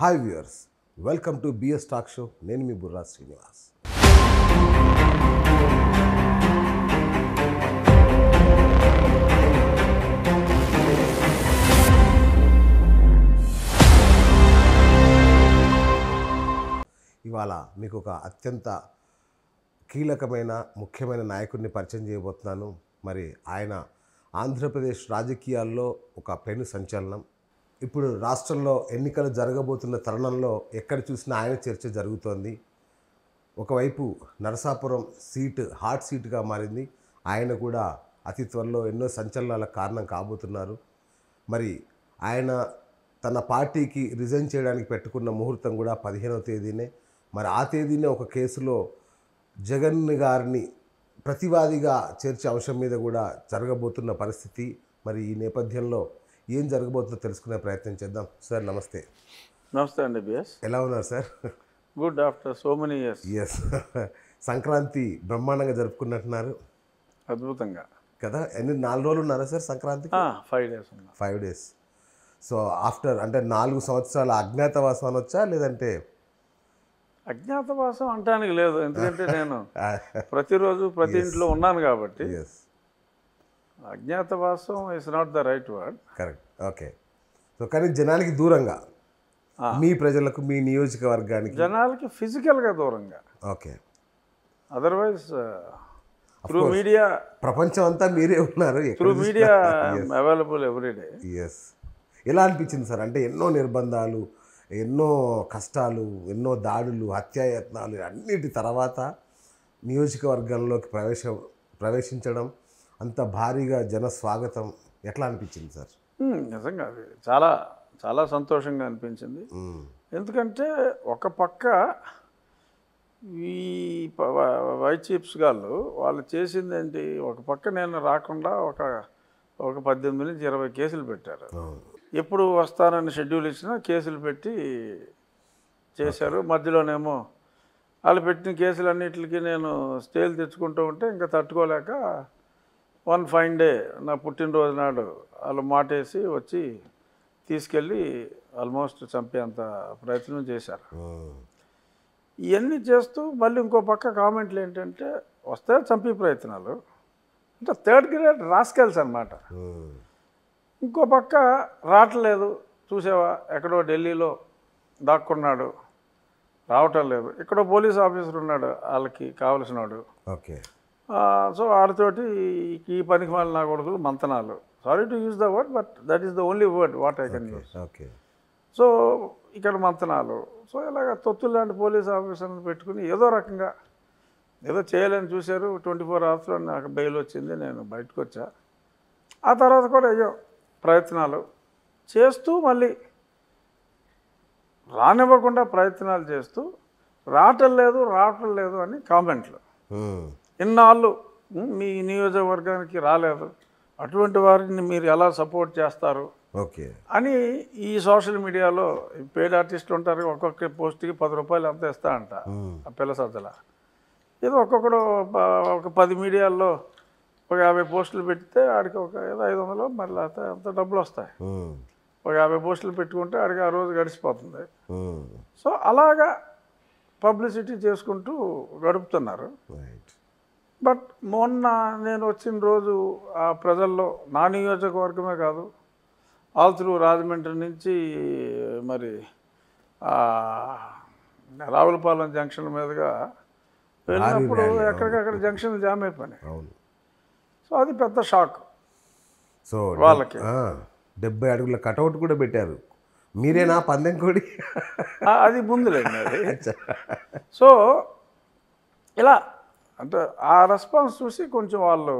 Hi viewers welcome to BS talk show నేను మీ బుర్రా శ్రీనివాస్ ఇవాళ మీకు ఒక అత్యంత కీలకమైన ముఖ్యమైన నాయకుడిని పరిచయం చేయబోతున్నాను మరి ఆయన ఆంధ్రప్రదేశ్ రాజకీయాల్లో ఒక పెను సంచలనం ఇప్పుడు రాష్ట్రంలో ఎన్నికలు జరగబోతున్న తరుణంలో ఎక్కడ చూసినా ఆయన చర్చ జరుగుతోంది ఒకవైపు నరసాపురం సీట్ హాట్ సీట్గా మారింది ఆయన కూడా అతి త్వరలో ఎన్నో సంచలనాలకు కారణం కాబోతున్నారు మరి ఆయన తన పార్టీకి రిజైన్ చేయడానికి పెట్టుకున్న ముహూర్తం కూడా పదిహేనవ తేదీనే మరి ఆ తేదీనే ఒక కేసులో జగన్ గారిని ప్రతివాదిగా చేర్చే అంశం మీద కూడా జరగబోతున్న పరిస్థితి మరి ఈ నేపథ్యంలో ఏం జరగబోతుందో తెలుసుకునే ప్రయత్నం చేద్దాం సార్ నమస్తే నమస్తే అండి బిఎస్ ఎలా ఉన్నారు sir good after so many years yes Sankranti బ్రహ్మాండంగా జరుపుకున్నట్టున్నారు అద్భుతంగా కదా ఎన్ని నాలుగు రోజులు ఉన్నారా సార్ సంక్రాంతికి ఫైవ్ డేస్ ఉన్నా ఫైవ్ డేస్ సో ఆఫ్టర్ అంటే నాలుగు సంవత్సరాల అజ్ఞాతవాసం అనొచ్చా లేదంటే అజ్ఞాతవాసం అంటానికి లేదు ఎందుకంటే నేను ప్రతిరోజు ప్రతి ఇంట్లో ఉన్నాను కాబట్టి ఎస్ అజ్ఞాతవాసం is not the right word correct okay so కానీ జనానికి దూరంగా మీ ప్రజలకు మీ నియోజకవర్గానికి జనాలకి ఫిజికల్గా దూరంగా ఓకే అదర్వైజ్ త్రూ మీడియా ప్రపంచం అంతా మీరే ఉన్నారు through media available everyday yes ఎలా అనిపించింది సార్ అంటే ఎన్నో నిర్బంధాలు ఎన్నో కష్టాలు ఎన్నో దాడులు హత్యాయత్నాలు అన్నిటి తర్వాత నియోజకవర్గంలోకి ప్రవేశం ప్రవేశించడం అంత భారీగా జన స్వాగతం ఎట్లా అనిపించింది సార్ నిజంగా అది చాలా చాలా సంతోషంగా అనిపించింది మ్మ్. ఎందుకంటే ఒక పక్క ఈ ప- వ- వైట్ చీప్స్ గాళ్ళు వాళ్ళు చేసింది ఏంటి ఒక పక్క నేను రాకుండా ఒక ఒక పద్దెనిమిది నుంచి ఇరవై కేసులు పెట్టారు అవును. ఎప్పుడు వస్తానని షెడ్యూల్ ఇచ్చినా కేసులు పెట్టి చేశారు మధ్యలోనేమో వాళ్ళు పెట్టిన కేసులన్నిటికి నేను స్టేలు తెచ్చుకుంటూ ఉంటే ఇంకా తట్టుకోలేక వన్ ఫైన్ డే నా పుట్టినరోజు నాడు వాళ్ళు మాటేసి వచ్చి తీసుకెళ్ళి ఆల్మోస్ట్ చంపేంత ప్రయత్నం చేశారు మ్మ్. ఇవన్నీ చేస్తూ మళ్ళీ ఇంకో పక్క కామెంట్లు ఏంటంటే వస్తే చంపే ప్రయత్నాలు అంటే థర్డ్ గ్రేడ్ రాస్కెల్స్ అనమాట మ్మ్. ఇంకో పక్క రావట్లేదు చూసావా ఎక్కడో ఢిల్లీలో దాక్కున్నాడు రావటం లేదు ఎక్కడో పోలీస్ ఆఫీసర్ ఉన్నాడు వాళ్ళకి కావలసినాడు ఓకే సో ఆడితోటి ఈ పనికి మాలిన నా కొడుకులు మంతనాలు sorry to use the word but that is the only word what I can use okay so ఇక్కడ మంతనాలు సో ఇలాగ తొత్తులు లాంటి పోలీస్ ఆఫీసర్ని పెట్టుకుని ఏదో రకంగా ఏదో చేయాలని చూశారు ట్వంటీ ఫోర్ అవర్స్లో నాకు బెయిల్ వచ్చింది నేను బయటకు వచ్చా ఆ తర్వాత కూడా అయ్యో ప్రయత్నాలు చేస్తూ మళ్ళీ రానివ్వకుండా ప్రయత్నాలు చేస్తూ రావటం లేదు రావటం లేదు అని కామెంట్లు మ్మ్. ఇన్నాళ్ళు ఉమ్, మీ నియోజకవర్గానికి రాలేదు అటువంటి వారిని మీరు ఎలా సపోర్ట్ చేస్తారు ఓకే అని ఈ సోషల్ మీడియాలో పేడ్ ఆర్టిస్టులు ఉంటారు ఒక్కొక్క పోస్ట్కి పది రూపాయలు అంత ఇస్తా అంట మ్మ్. ఆ పిల్ల సజ్జల ఏదో ఒక్కొక్కడు ప- ఒక పది మీడియాల్లో ఒక యాభై పోస్టులు పెడితే ఆడికి ఒక ఏదో ఐదు వందలు మళ్ళీ అంత అంత డబ్బులు వస్తాయి మ్మ్. ఒక యాభై పోస్టులు పెట్టుకుంటే ఆడికి ఆ రోజు గడిచిపోతుంది మ్మ్. సో అలాగా పబ్లిసిటీ చేసుకుంటూ గడుపుతున్నారు రైట్ బట్ మొన్న నేను వచ్చిన రోజు ఆ ప్రజల్లో నా నియోజకవర్గమే కాదు ఆల్ త్రూ రాజమండ్రి నుంచి మరి ఆ, రావులపాలెం జంక్షన్ మీదుగా వెళ్ళినప్పుడు ర్యాలీ, ఎక్కడికక్కడ జంక్షన్ జామ్ అయిపోయినాయి అవును సో అది పెద్ద షాక్ సో వాళ్ళకి. ఆ, డెబ్బై అడుగుల కటౌట్ కూడా పెట్టారు మీరేనా పందెం కోడి ఆ, అది ముందులేండి అది సో ఇలా అంటే ఆ రెస్పాన్స్ చూసి కొంచెం వాళ్ళు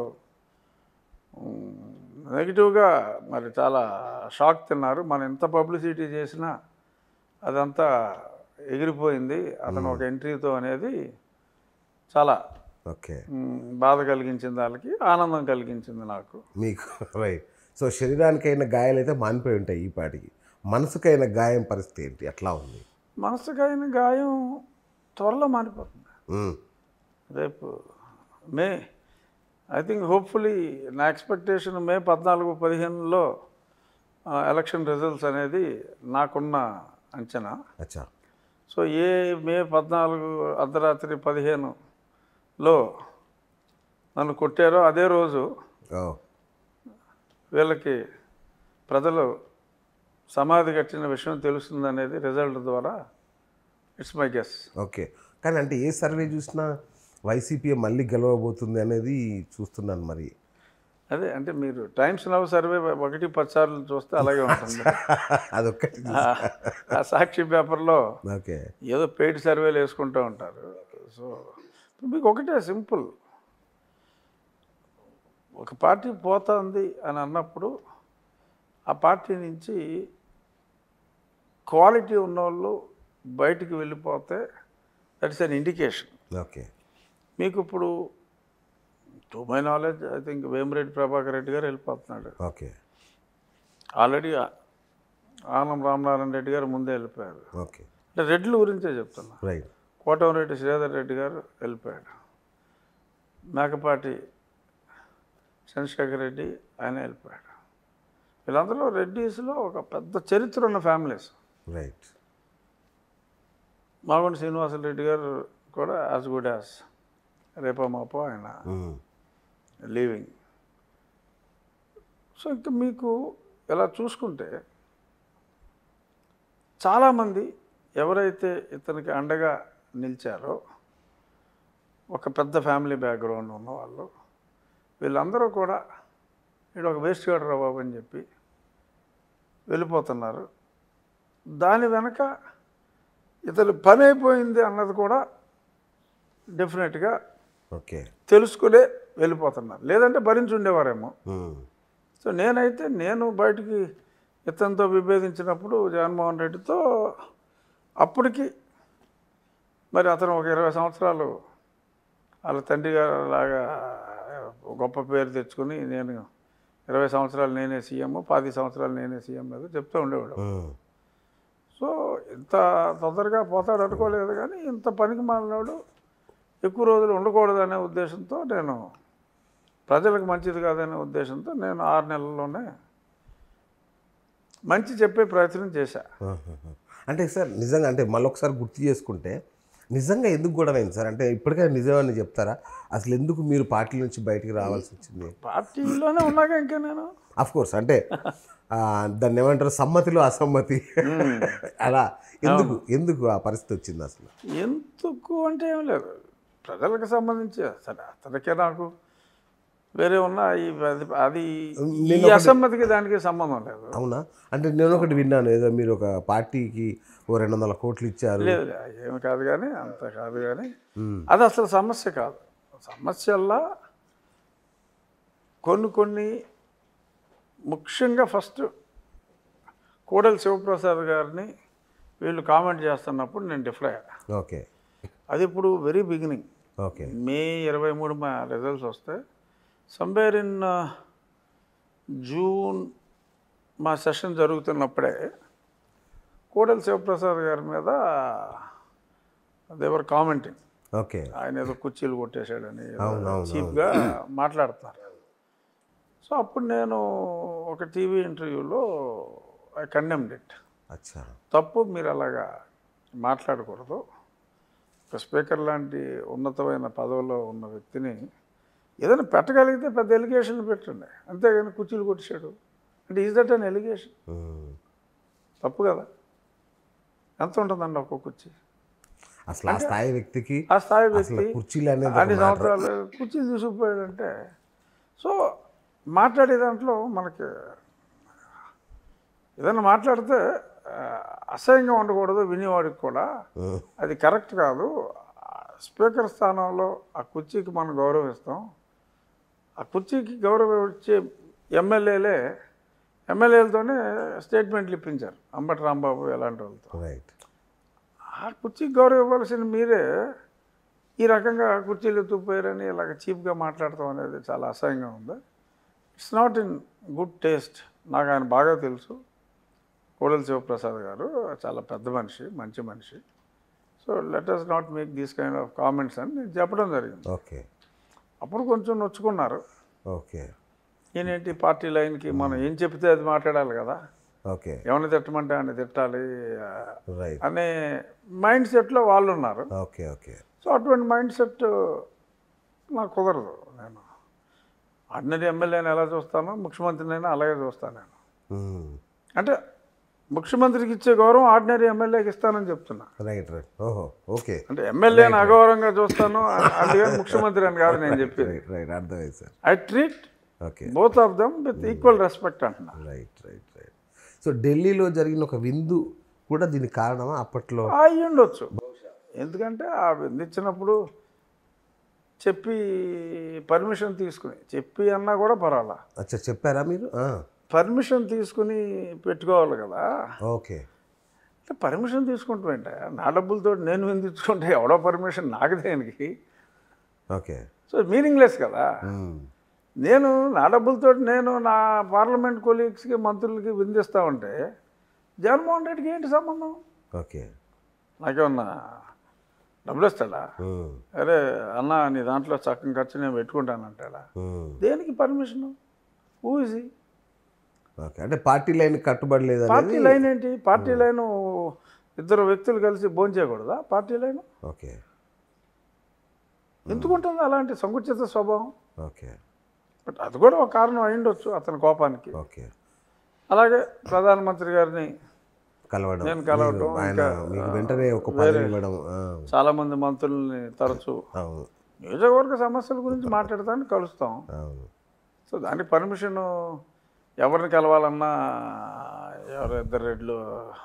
నెగిటివ్గా మరి చాలా షాక్ తిన్నారు మనం ఎంత పబ్లిసిటీ చేసినా అదంతా ఎగిరిపోయింది అతను ఒక ఎంట్రీతో అనేది చాలా ఓకే మ్, బాధ కలిగించింది వాళ్ళకి ఆనందం కలిగించింది నాకు మీకు రైట్ సో శరీరానికైన గాయాలైతే మానిపోయి ఉంటాయి ఈ పాటికి మనసుకైన గాయం పరిస్థితి ఏంటి ఎట్లా ఉంది మనసుకైన గాయం త్వరలో మారిపోతుంది మ్మ్. రేపు మే ఐ థింక్ హోప్ఫుల్లీ నా ఎక్స్పెక్టేషన్ మే పద్నాలుగు పదిహేనులో ఎలక్షన్ రిజల్ట్స్ అనేది నాకున్న అంచనా అచ్చా సో ఏ మే పద్నాలుగు అర్ధరాత్రి పదిహేనులో నన్ను కొట్టారో అదే రోజు ఓ వీళ్ళకి ప్రజలు సమాధి కట్టిన విషయం తెలుస్తుందనేది రిజల్ట్ ద్వారా ఇట్స్ మై గెస్ ఓకే కానీ అంటే ఏ సర్వే చూసినా వైసీపీ మళ్ళీ గెలవబోతుంది అనేది చూస్తున్నాను మరి అదే అంటే మీరు టైమ్స్ నవ్ సర్వే ఒకటి పది సార్లు చూస్తే అలాగే ఉంటుంది అదొక్కటి ఆ- ఆ సాక్షి పేపర్లో ఓకే ఏదో పెయిడ్ సర్వేలు వేసుకుంటూ ఉంటారు సో మీకు ఒకటే సింపుల్ ఒక పార్టీ పోతుంది అని అన్నప్పుడు ఆ పార్టీ నుంచి క్వాలిటీ ఉన్నవాళ్ళు బయటికి వెళ్ళిపోతే that is an indication okay మీకు ఇప్పుడు to my knowledge I think Vemireddy Prabhakar Reddy గారు వెళ్ళిపోతున్నాడు ఓకే ఆల్రెడీ ఆనం రామనారాయణ రెడ్డి గారు ముందే వెళ్ళిపోయారు ఓకే అంటే రెడ్ల గురించే చెప్తున్నా రైట్ కోటమిరెడ్డి శ్రీధర్ రెడ్డి గారు వెళ్ళిపోయాడు మేకపాటి చంద్రశేఖర్ రెడ్డి ఆయన వెళ్ళిపోయాడు వీళ్ళందరూ రెడ్డిస్లో ఒక పెద్ద చరిత్ర ఉన్న ఫ్యామిలీస్ రైట్ మాగుంట శ్రీనివాసరెడ్డి రెడ్డి గారు కూడా యాజ్ గుడ్ యాజ్ రేపో మాపో ఆయన లీవింగ్ సో ఇంకా మీకు ఇలా చూసుకుంటే చాలామంది ఎవరైతే ఇతనికి అండగా నిలిచారో ఒక పెద్ద ఫ్యామిలీ బ్యాక్గ్రౌండ్ ఉన్నవాళ్ళు వీళ్ళందరూ కూడా వీడు ఒక వేస్ట్ గాడు బాబు అని చెప్పి వెళ్ళిపోతున్నారు దాని వెనక ఇతను పని అయిపోయింది అన్నది కూడా డెఫినెట్గా ఓకే తెలుసుకునే వెళ్ళిపోతున్నారు లేదంటే భరించి ఉండేవారేమో సో నేనైతే నేను బయటికి ఇతనితో విభేదించినప్పుడు జగన్మోహన్ రెడ్డితో అప్పటికి మరి అతను ఒక ఇరవై సంవత్సరాలు వాళ్ళ తండ్రి గారు లాగా గొప్ప పేరు తెచ్చుకుని నేను ఇరవై సంవత్సరాలు నేనే సీఎం పది సంవత్సరాలు నేనే సీఎం మీద చెప్తూ ఉండేవాడు సో ఇంత తొందరగా పోతాడు అనుకోలేదు కానీ ఇంత పనికి మాలినాడు ఎక్కువ రోజులు ఉండకూడదనే ఉద్దేశంతో నేను ప్రజలకు మంచిది కాదనే ఉద్దేశంతో నేను ఆరు నెలల్లోనే మంచి చెప్పే ప్రయత్నం చేశా అంటే సార్ నిజంగా అంటే మళ్ళొకసారి గుర్తు చేసుకుంటే నిజంగా ఎందుకు గొడవ అయింది సార్ అంటే ఇప్పటికైనా నిజమని చెప్తారా అసలు ఎందుకు మీరు పార్టీ నుంచి బయటికి రావాల్సి వచ్చింది పార్టీలోనే ఉన్నాగా ఇంకా నేను అఫ్ కోర్స్ అంటే ఆ, దాన్ని ఏమంటారు సమ్మతిలో అసమ్మతి అలా ఎందుకు ఎందుకు ఆ పరిస్థితి వచ్చింది అసలు ఎందుకు అంటే ఏం లేదు ప్రజలకు సంబంధించి సరే అతనికే నాకు వేరే ఉన్న ఈ అది- అది ఈ అసమ్మతికి దానికి సంబంధం లేదు అవునా అంటే నేను ఒకటి విన్నాను ఏదో మీరు ఒక పార్టీకి ఓ రెండు వందల కోట్లు ఇచ్చారు లేదు ఏమి కాదు కానీ అంత కాదు కానీ మ్మ్. అది అసలు సమస్య కాదు సమస్యల్లా కొన్ని కొన్ని ముఖ్యంగా ఫస్ట్ కోడెల శివప్రసాద్ గారిని వీళ్ళు కామెంట్ చేస్తున్నప్పుడు నేను డిఫర్ అయ్యా ఓకే అది ఇప్పుడు వెరీ బిగినింగ్ ఓకే మే ఇరవై మూడు మా రిజల్ట్స్ వస్తే సంవేర్ ఇన్ జూన్ మా సెషన్ జరుగుతున్నప్పుడే కోడెల శివప్రసాద్ గారి మీద దేవర్ కామెంటింగ్ ఓకే ఆయన ఏదో కుర్చీలు కొట్టేశాడని ఏదో అవును, అవును, చీప్గా మాట్లాడుతున్నారు సో అప్పుడు నేను ఒక టీవీ ఇంటర్వ్యూలో ఐ కండెమ్డ్ ఇట్ అచ్చా తప్పు మీరు అలాగా మాట్లాడకూడదు ఒక స్పీకర్ లాంటి ఉన్నతమైన పదవిలో ఉన్న వ్యక్తిని ఏదైనా పెట్టగలిగితే పెద్ద ఎలిగేషన్లు పెట్టండి అంతేగాని కుర్చీలు కొట్టేశాడు అంటే is that an allegation hmm. తప్పు కదా ఎంత ఉంటుందండి ఒక్కొక్క కుర్చీ అసలు ఆ స్థాయి వ్యక్తికి ఆ స్థాయి అసలు వ్యక్తి కుర్చీలు అనేది ఒక అన్ని matter. సంవత్సరాలు కుర్చీలు తీసుకుపోయాడంటే సో మాట్లాడే దాంట్లో మనకి ఏదైనా మాట్లాడితే ఆ, అసహ్యంగా ఉండకూడదు వినేవాడికి కూడా మ్మ్. అది కరెక్ట్ కాదు స్పీకర్ స్థానంలో ఆ కుర్చీకి మనం గౌరవిస్తాం ఆ కుర్చీకి గౌరవం ఇచ్చే ఎమ్మెల్యేలే ఎమ్మెల్యేలతోనే స్టేట్మెంట్లు ఇప్పించారు అంబటి రాంబాబు ఎలాంటి వాళ్ళతో రైట్ ఆ కుర్చీకి గౌరవం ఇవ్వాల్సిన మీరే ఈ రకంగా కుర్చీలు ఎత్తుకుపోయారని ఇలాగ చీప్గా మాట్లాడతాం అనేది చాలా అసహ్యంగా ఉంది it's not in good taste నాకు ఆయన బాగా తెలుసు కోడెల శివప్రసాద్ గారు చాలా పెద్ద మనిషి మంచి మనిషి so let us not make these kind of comments అని నేను చెప్పడం జరిగింది ఓకే అప్పుడు కొంచెం నొచ్చుకున్నారు ఓకే ఈయనేంటి పార్టీ లైన్కి మనం ఏం చెప్తే అది మాట్లాడాలి కదా ఓకే ఎవరిని తిట్టమంటే ఆయన తిట్టాలి ఆ, రైట్ అనే మైండ్ సెట్లో వాళ్ళు ఉన్నారు ఓకే ఓకే సో అటువంటి మైండ్ సెట్ నాకు కుదరదు నేను ఆర్డినరీ ఎమ్మెల్యేని ఎలా చూస్తానో ముఖ్యమంత్రినైనా అలాగే చూస్తాను నేను మ్మ్. అంటే ముఖ్యమంత్రికి ఇచ్చే గౌరవం ఆర్డినరీ ఎమ్మెల్యేకి ఇస్తానని చెప్తున్నా రైట్ రైట్ ఓహో ఓకే అంటే ఎమ్మెల్యేని అగౌరవంగా చూస్తాను అందుకని ముఖ్యమంత్రి అని కాదు నేను చెప్పేది రైట్ రైట్ అర్థమైంది sir I treat okay both of them with equal respect అంటున్నా రైట్ రైట్ రైట్ సో ఢిల్లీలో జరిగిన ఒక విందు కూడా దీనికి కారణమా అప్పట్లో అయి ఉండొచ్చు ఎందుకంటే ఆ ఇచ్చినప్పుడు చెప్పి పర్మిషన్ తీసుకుని చెప్పి అన్నా కూడా పర్వాలా అచ్చా చెప్పారా మీరు ఆ, పర్మిషన్ తీసుకుని పెట్టుకోవాలి కదా ఓకే అంటే పర్మిషన్ తీసుకుంటామంటే నా డబ్బులతో నేను విందించుకుంటే ఎవడో పర్మిషన్ నాకు దేనికి ఓకే సో మీనింగ్లెస్ కదా మ్మ్. నేను నా డబ్బులతో నేను నా పార్లమెంట్ కొలీగ్స్కి మంత్రులకి విందిస్తా ఉంటే జగన్మోహన్ రెడ్డికి ఏంటి సంబంధం ఓకే నాకేమన్నా డబ్బులు ఇస్తాడా మ్మ్. అరే అన్న నీ దాంట్లో చక్కని ఖర్చు నేను పెట్టుకుంటానంటాడా మ్మ్. దేనికి పర్మిషన్ ఊజీ ఓకే అంటే పార్టీ లైన్ కట్టుబడి లేదని పార్టీ లైన్ ఏంటి పార్టీ లైన్ ఇద్దరు వ్యక్తులు కలిసి భోంచేయకూడదా పార్టీ లైన్ ఓకే ఎందుకు ఉంటుంది అలాంటి సంకుచిత స్వభావం ఓకే బట్ అది కూడా ఒక కారణం అయిండొచ్చు అతని కోపానికి ఓకే అలాగే ప్రధానమంత్రి గారిని కలవడం నేను కలవటం, మీరు ఆయన ఇంకా, మీకు వెంటనే ఒక పదవి ఇవ్వడం ఆ, చాలామంది మంత్రుల్ని తరచూ అవును నియోజకవర్గ సమస్యల గురించి మాట్లాడతానికి కలుస్తాం అవును సో దానికి పర్మిషన్ ఎవరిని కలవాలన్నా ఎవరు ఇద్దరు రెడ్లు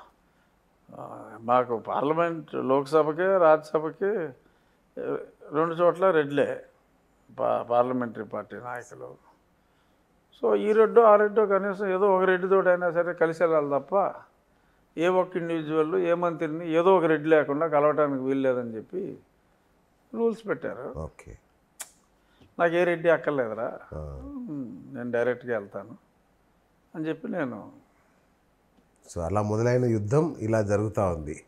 ఆ, మాకు పార్లమెంట్ లోక్సభకి రాజ్యసభకి ఏ, రెండు చోట్ల రెడ్లే పా పార్లమెంటరీ పార్టీ నాయకులు సో ఈ రెడ్డో ఆ రెడ్డో కనీసం ఏదో ఒక రెడ్డితోటైనా సరే కలిసి వెళ్ళాలి తప్ప ఏ ఒక్క ఇండివిజువల్ ఏ మంత్రిని ఏదో ఒక రెడ్డి లేకుండా కలవటానికి వీల్లేదని చెప్పి రూల్స్ పెట్టారు ఓకే నాకు ఏ రెడ్డి అక్కర్లేదురా ఆ, ఉమ్, నేను డైరెక్ట్గా వెళ్తాను అని చెప్పి నేను సో అలా మొదలైన యుద్ధం ఇలా జరుగుతూ ఉంది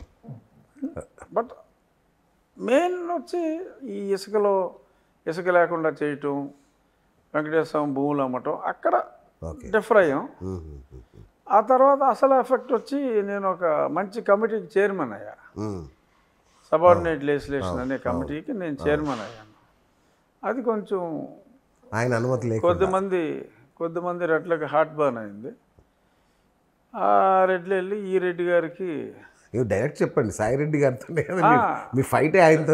బట్ మెయిన్ వచ్చి ఈ ఇసుకలో ఇసుక లేకుండా చేయటం వెంకటేశ్వర భూములు అమ్మటం అక్కడ ఓకే డిఫర్ అయ్యాం మ్మ్, మ్మ్, మ్మ్, ఆ తర్వాత అసలు ఎఫెక్ట్ వచ్చి నేను ఒక మంచి కమిటీకి చైర్మన్ అయ్యా మ్మ్. సబార్డినేట్ లెజిస్లేషన్ అనే కమిటీకి నేను చైర్మన్ అయ్యాను అది కొంచెం ఆయన అనుమతి లేకుండా కొద్దిమంది కొద్దిమంది రెడ్లకు హార్ట్ బర్న్ అయింది ఆ రెడ్లు వెళ్ళి ఈ రెడ్డి గారికి ఇవి డైరెక్ట్ చెప్పండి సాయిరెడ్డి గారితో కదా ఆ. మీ- మీ ఫైటే ఆయనతో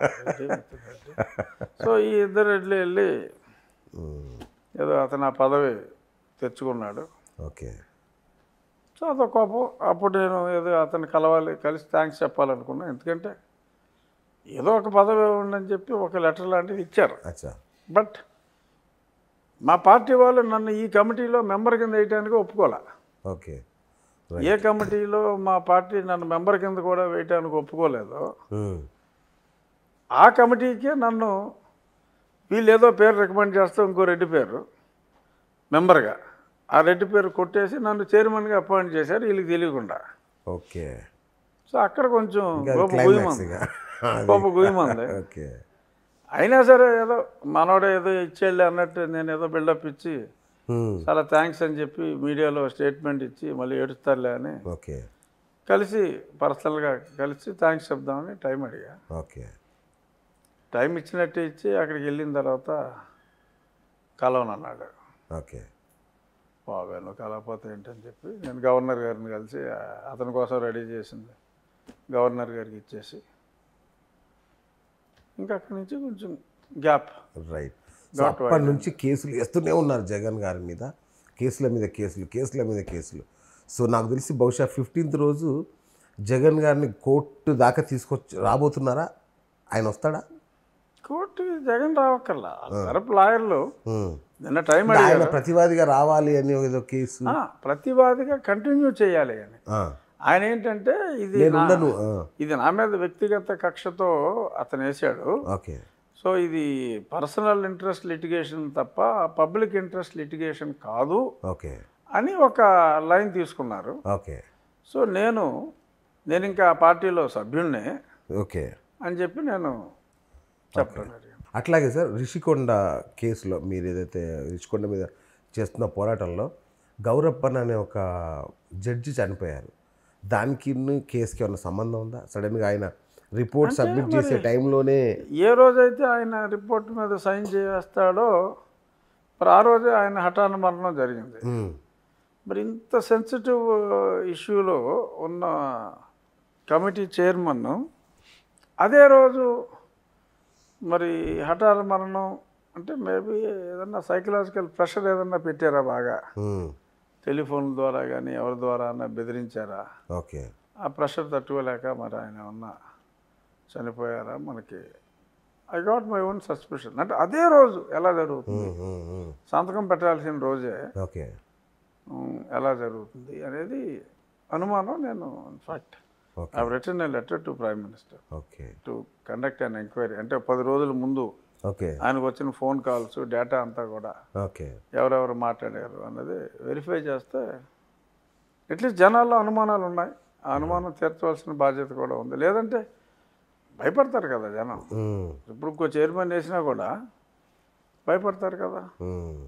సో ఈ ఇద్దరు రెడ్లు వెళ్ళి మ్మ్. ఏదో అతను ఆ పదవి తెచ్చుకున్నాడు ఓకే సో అదొక కోపం అప్పుడు నేను ఏదో అతను కలవాలి కలిసి థ్యాంక్స్ చెప్పాలనుకున్నా ఎందుకంటే ఏదో ఒక పదవి ఉండని చెప్పి ఒక లెటర్ లాంటిది ఇచ్చారు అచ్చా బట్ మా పార్టీ వాళ్ళు నన్ను ఈ కమిటీలో మెంబర్ కింద వేయడానికి ఒప్పుకోలే ఓకే ఏ కమిటీలో మా పార్టీ నన్ను మెంబర్ కింద కూడా వేయటానికి ఒప్పుకోలేదో మ్మ్. ఆ కమిటీకే నన్ను వీళ్ళు ఏదో పేరు రికమెండ్ చేస్తే ఇంకో రెడ్డి పేరు మెంబర్గా ఆ రెడ్డి పేరు కొట్టేసి నన్ను చైర్మన్గా అపాయింట్ చేశారు వీళ్ళకి తెలియకుండా ఓకే సో అక్కడ కొంచెం ఇంకా గోప క్లైమాక్స్ గుయ్యమంది ఇక గోప గుయ్యమంది ఓకే అయినా సరే ఏదో మనోడే ఏదో ఇచ్చేళ్ళి అన్నట్టు నేను ఏదో బిల్డప్ ఇచ్చి మ్మ్. చాలా థ్యాంక్స్ అని చెప్పి మీడియాలో స్టేట్మెంట్ ఇచ్చి మళ్ళీ ఏడుస్తారులే అని ఓకే కలిసి పర్సనల్గా కలిసి థ్యాంక్స్ చెప్దామని టైం అడిగా ఓకే టైం ఇచ్చినట్టు ఇచ్చి అక్కడికి వెళ్ళిన తర్వాత కలవనన్నాడు ఓకే బాగా నువ్వు కలవకపోతే ఏంటని చెప్పి నేను గవర్నర్ గారిని కలిసి ఆ, అతని కోసం రెడీ చేసింది గవర్నర్ గారికి ఇచ్చేసి ఇంకా అక్కడి నుంచి కొంచెం గ్యాప్ రైట్ సో అప్పటి నుంచి కేసులు వేస్తూనే ఉన్నారు జగన్ గారి మీద కేసుల మీద కేసులు కేసుల మీద కేసులు సో నాకు తెలిసి బహుశా ఫిఫ్టీన్త్ రోజు జగన్ గారిని కోర్టు దాకా తీసుకొచ్చి రాబోతున్నారా ఆయన వస్తాడా కోర్టుకి జగన్ రావక్కర్లా తరపు లాయర్లు మ్మ్. నిన్న టైం ఆయన అడిగారు ప్రతివాదిగా రావాలి అని ఏదో కేసు ఆ, ప్రతివాదిగా కంటిన్యూ చేయాలి అని ఆ, ఆయన ఏంటంటే ఇది నేను నా- ఉండను ఆ, ఇది నా మీద వ్యక్తిగత కక్షతో అతను వేశాడు ఓకే సో ఇది పర్సనల్ ఇంట్రెస్ట్ లిటిగేషన్ తప్ప పబ్లిక్ ఇంట్రెస్ట్ లిటిగేషన్ కాదు ఓకే అని ఒక లైన్ తీసుకున్నారు ఓకే సో నేను నేను ఇంకా ఆ పార్టీలో సభ్యుడినే ఓకే అని చెప్పి నేను చెప్పడం జరిగింది అట్లాగే సార్ రిషికొండ కేసులో మీరు ఏదైతే రిషికొండ మీద చేస్తున్న పోరాటంలో గౌరప్పన్ అనే ఒక జడ్జి చనిపోయారు దానికి కేసుకి ఏమైనా సంబంధం ఉందా సడన్గా ఆయన రిపోర్ట్ సబ్మిట్ చేసే టైంలోనే ఏ రోజైతే ఆయన రిపోర్ట్ మీద సైన్ చేస్తాడో మరి ఆ రోజే ఆయన హఠాన మరణం జరిగింది ఉమ్, మరి ఇంత సెన్సిటివ్ ఇష్యూలో ఉన్న కమిటీ చైర్మన్ అదే రోజు మరి హఠాన మరణం అంటే మేబీ ఏదన్నా సైకలాజికల్ ప్రెషర్ ఏదన్నా పెట్టారా బాగా ఉమ్, టెలిఫోన్ ద్వారా కానీ ఎవరి ద్వారా అన్నా బెదిరించారా ఓకే ఆ ప్రెషర్ తట్టుకోలేక మరి ఆయన ఉన్న చనిపోయారా మనకి I got my own suspicion అంటే అదే రోజు ఎలా జరుగుతుంది ఉమ్, ఉమ్, ఉమ్, సంతకం పెట్టాల్సిన రోజే ఓకే ఉమ్, ఎలా జరుగుతుంది అనేది అనుమానం నేను in fact okay I return a letter to prime minister okay to conduct an enquiry అంటే పది రోజుల ముందు ఓకే ఆయనకు వచ్చిన ఫోన్ కాల్స్ డేటా అంతా కూడా ఓకే ఎవరెవరు మాట్లాడారు అన్నది వెరిఫై చేస్తే అట్లీస్ట్ జనాల్లో అనుమానాలు ఉన్నాయి ఆ అనుమానం తీర్చవలసిన బాధ్యత కూడా ఉంది లేదంటే భయపడతారు కదా జనం ఉమ్, ఇప్పుడు ఇంకో చైర్మన్ వేసినా కూడా భయపడతారు కదా ఉమ్.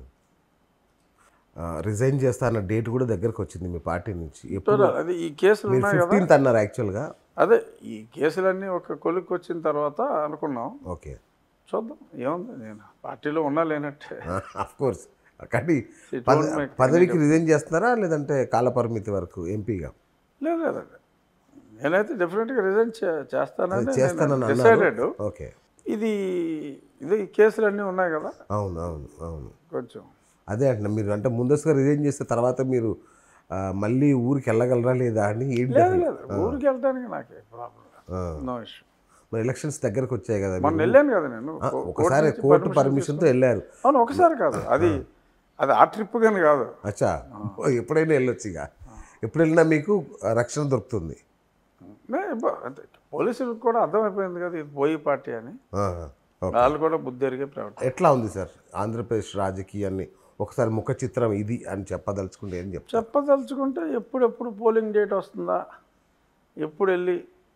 ఆ, రిజైన్ చేస్తా అన్న డేట్ కూడా దగ్గరకు వచ్చింది మీ పార్టీ నుంచి ఎప్పుడు చూడాలి అది ఈ కేసులు మీరు ఉన్నాయి కదా ఫిఫ్టీన్త్ అన్నారు యాక్చువల్గా అదే ఈ కేసులన్నీ ఒక కొలిక్కి వచ్చిన తర్వాత అనుకున్నాం ఓకే చూద్దాం ఏముంది నేను పార్టీలో ఉన్నా లేనట్టే అఫ్ కోర్స్ కానీ It పద- won't make పదవికి రిజైన్ చేస్తున్నారా లేదంటే కాలపరిమితి వరకు ఎంపీగా లేదు లేదండి నేనైతే డెఫినెట్గా రిజైన్ చేస్తానని చేస్తానని డిసైడెడ్ అన్నారు ఓకే ఇది ఇది ఈ కేసులన్నీ ఉన్నాయి కదా అవును అవును అవును కొంచెం అదే అంటున్నా మీరు అంటే ముందస్తుగా రిజైన్ చేస్తే తర్వాత మీరు ఆ, మళ్ళీ ఊరికి వెళ్ళగలరా లేదా అని ఏంటి లేదు అసలు? లేదు ఊరికి వెళ్ళడానికి నాకు ప్రాబ్లం ఆ. నో ఇష్యూ మరి ఎలక్షన్స్ దగ్గరకు వచ్చాయి కదా మొన్న మీరు. వెళ్ళాను కదా నేను ఆ, కో- ఒకసారి నుంచి కోర్టు permission పర్మిషన్తో వెళ్ళారు తీసుకుని- అవును ఒకసారి కాదు అది అది ఆ ట్రిప్ కానీ కాదు అచ్చా ఎప్పుడైనా వెళ్ళొచ్చు ఇక ఎప్పుడు వెళ్ళినా మీకు రక్షణ దొరుకుతుంది నే- ఇబ్బ- అంటే పోలీసులకు కూడా అర్థమైపోయింది కదా ఇది పోయి పార్టీ అని ఆ, ఓకే. వాళ్ళు కూడా బుద్ధి ఎరిగే ప్రవర్తన ఎట్లా ఉంది సార్ ఆంధ్రప్రదేశ్ రాజకీయాన్ని ఒకసారి ముఖ చిత్రం ఇది అని చెప్పదలుచుకుంటే ఏం చెప్తారు చెప్పదలుచుకుంటే ఎప్పుడెప్పుడు పోలింగ్ డేట్ వస్తుందా ఎప్పుడు వెళ్ళి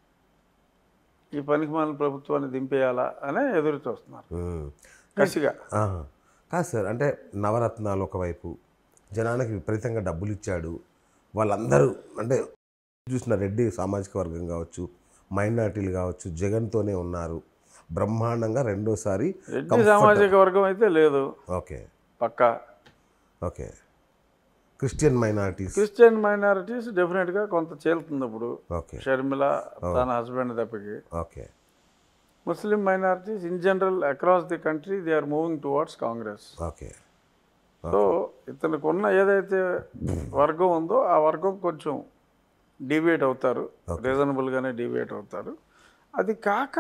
ఈ పనికి మన ప్రభుత్వాన్ని దింపేయాలా అనే ఎదురు చూస్తున్నారు ఉమ్. కసిగా ఆహా. కాదు సార్ అంటే నవరత్నాలు ఒకవైపు జనానికి విపరీతంగా డబ్బులు ఇచ్చాడు వాళ్ళందరూ అంటే చూసిన రెడ్డి సామాజిక వర్గం కావచ్చు మైనార్టీలు కావచ్చు జగన్తోనే ఉన్నారు బ్రహ్మాండంగా రెండోసారి రెడ్డి సామాజిక వర్గం అయితే లేదు ఓకే పక్కా okay Christian minorities Christian minorities డెఫినెట్గా కొంత చేలుతుంది ఇప్పుడు ఓకే షర్మిల తన హస్బెండ్ తప్పకి okay Muslim minorities in general across the country they are moving towards Congress okay so ఇతనికి ఉన్న ఏదైతే వర్గం ఉందో ఆ వర్గం కొంచెం డివియేట్ అవుతారు రీజనబుల్గానే డివియేట్ అవుతారు అది కాక